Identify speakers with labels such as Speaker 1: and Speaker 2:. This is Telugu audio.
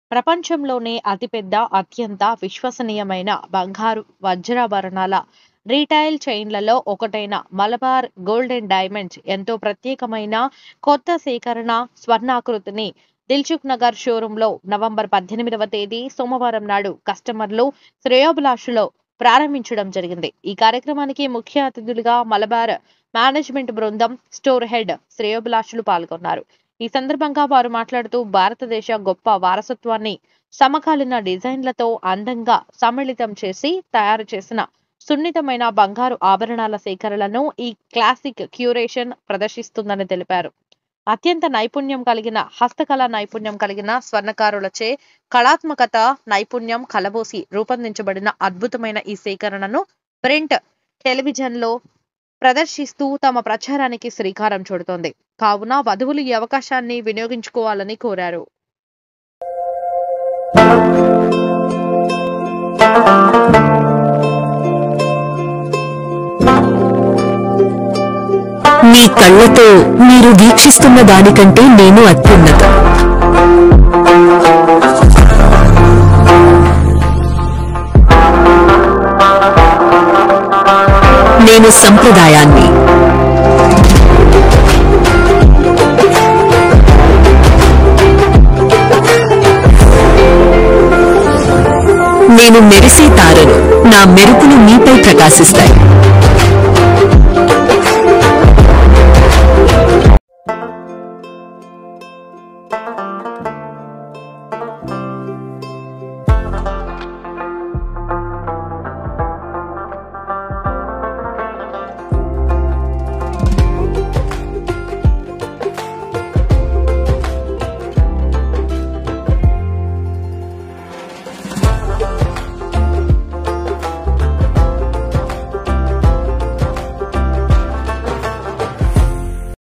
Speaker 1: ప్రపంచంలోనే అతిపెద్ద, అత్యంత విశ్వసనీయమైన బంగారు వజ్రాభరణాల రిటైల్ చైన్లలో ఒకటైన మలబార్ గోల్డ్ అండ్ డైమండ్స్ ఎంతో ప్రత్యేకమైన కొత్త సేకరణ స్వర్ణాకృతిని దిల్సుఖ్ నగర్ షోరూంలో నవంబర్ పద్దెనిమిదవ తేదీ సోమవారం నాడు కస్టమర్లు శ్రేయోభిలాషులో ప్రారంభించడం జరిగింది ఈ కార్యక్రమానికి ముఖ్య అతిథులుగా మలబార్ మేనేజ్మెంట్ బృందం స్టోర్ హెడ్ శ్రేయోభిలాషులు పాల్గొన్నారు ఈ సందర్భంగా వారు మాట్లాడుతూ భారతదేశ గొప్ప వారసత్వాన్ని సమకాలీన డిజైన్లతో అందంగా సమ్మిళితం చేసి తయారు చేసిన సున్నితమైన బంగారు ఆభరణాల సేకరణలను ఈ క్లాసిక్ క్యూరేషన్ ప్రదర్శిస్తుందని తెలిపారు అత్యంత నైపుణ్యం కలిగిన హస్తకళ నైపుణ్యం కలిగిన స్వర్ణకారులచే కళాత్మకత నైపుణ్యం కలబోసి రూపొందించబడిన అద్భుతమైన ఈ సేకరణను ప్రింట్ టెలివిజన్లో ప్రదర్శిస్తూ తమ ప్రచారానికి శ్రీకారం చుడుతోంది కావున వధువులు ఈ అవకాశాన్ని వినియోగించుకోవాలని కోరారు
Speaker 2: మీ కళ్ళతో మీరు వీక్షిస్తున్న దానికంటే నేను అత్యున్నతం నేను సంప్రదాయాన్ని నేను మెరిసే తారను నా మెరుపులు మీపై ప్రకాశిస్తాయి